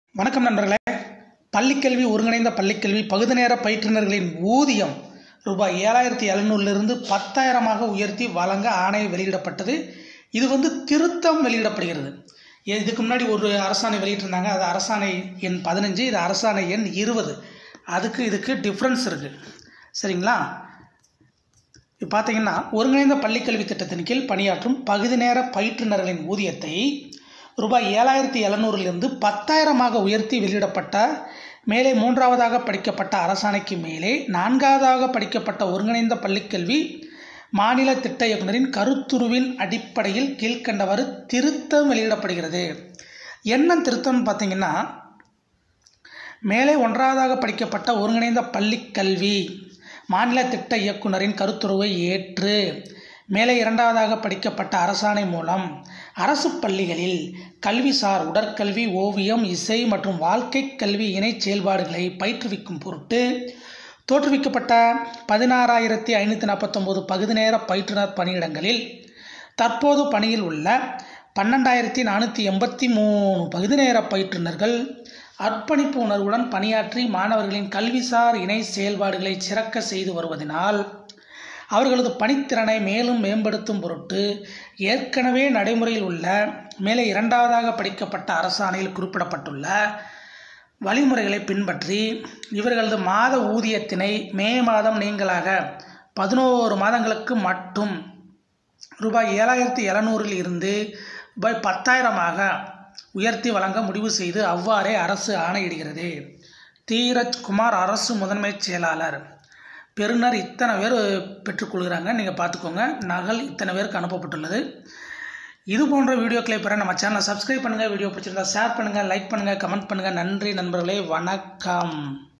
வணக்கம் நண்பர்களே பள்ளிக்கல்வி ஒருங்கிணைந்த பள்ளிக்கல்வி பகுதி நேர பயிற்றுனர்களின் ஊதியம் ரூபாய் ஏழாயிரத்தி எழுநூறிலிருந்து பத்தாயிரமாக உயர்த்தி வழங்க ஆணை வெளியிடப்பட்டது இது வந்து திருத்தம் வெளியிடப்படுகிறது இதுக்கு முன்னாடி ஒரு அரசாணை வெளியிட்டிருந்தாங்க அது அரசாணை எண் பதினஞ்சு இது அரசாணை எண் இருபது அதுக்கு இதுக்கு டிஃப்ரென்ஸ் இருக்குது சரிங்களா இப்போ பார்த்தீங்கன்னா ஒருங்கிணைந்த பள்ளிக்கல்வி திட்டத்தின் கீழ் பணியாற்றும் பகுதி நேர பயிற்றுனர்களின் ஊதியத்தை ரூபாய் ஏழாயிரத்தி எழுநூறிலிருந்து பத்தாயிரமாக உயர்த்தி வெளியிடப்பட்ட மேலே மூன்றாவதாக படிக்கப்பட்ட அரசாணைக்கு மேலே நான்காவதாக படிக்கப்பட்ட ஒருங்கிணைந்த பள்ளிக்கல்வி மாநில திட்ட இயக்குனரின் கருத்துருவின் அடிப்படையில் கீழ்க்கண்டவாறு திருத்தம் வெளியிடப்படுகிறது என்ன திருத்தம்னு பார்த்தீங்கன்னா மேலே ஒன்றாவதாக படிக்கப்பட்ட ஒருங்கிணைந்த பள்ளிக்கல்வி மாநில திட்ட இயக்குனரின் கருத்துருவை ஏற்று மேலே இரண்டாவதாக படிக்கப்பட்ட அரசாணை மூலம் அரசு பள்ளிகளில் கல்விசார் உடற்கல்வி ஓவியம் இசை மற்றும் வாழ்க்கை கல்வி இணை செயல்பாடுகளை பயிற்றுவிக்கும் பொருட்டு தோற்றுவிக்கப்பட்ட பதினாறாயிரத்தி ஐநூற்றி நாற்பத்தொம்போது பகுதி நேர பயிற்றுனர் பணியிடங்களில் தற்போது பணியில் உள்ள பன்னெண்டாயிரத்தி நானூற்றி எண்பத்தி மூணு பகுதி நேர பயிற்றுனர்கள் அர்ப்பணிப்பு உணர்வுடன் பணியாற்றி மாணவர்களின் கல்விசார் இணை செயல்பாடுகளை சிறக்க செய்து வருவதனால் அவர்களது பணித்திறனை மேலும் மேம்படுத்தும் பொருட்டு ஏற்கனவே நடைமுறையில் உள்ள மேலே இரண்டாவதாக படிக்கப்பட்ட அரசாணையில் குறிப்பிடப்பட்டுள்ள வழிமுறைகளை பின்பற்றி இவர்களது மாத ஊதியத்தினை மே மாதம் நீங்களாக பதினோரு மாதங்களுக்கு மட்டும் ரூபாய் ஏழாயிரத்தி எழுநூறில் இருந்து ரூபாய் பத்தாயிரமாக உயர்த்தி வழங்க முடிவு செய்து அவ்வாறே அரசு ஆணையிடுகிறது தீரஜ் குமார் அரசு முதன்மைச் செயலாளர் பெறுநர் இத்தனை பேர் பெற்றுக்கொள்கிறாங்க நீங்கள் பார்த்துக்கோங்க நகல் இத்தனை பேருக்கு அனுப்பப்பட்டுள்ளது இது போன்ற வீடியோக்களை பெற நம்ம சேனலை சப்ஸ்கிரைப் பண்ணுங்கள் வீடியோ பிடிச்சிருந்தா ஷேர் பண்ணுங்கள் லைக் பண்ணுங்கள் கமெண்ட் பண்ணுங்கள் நன்றி நண்பர்களே வணக்கம்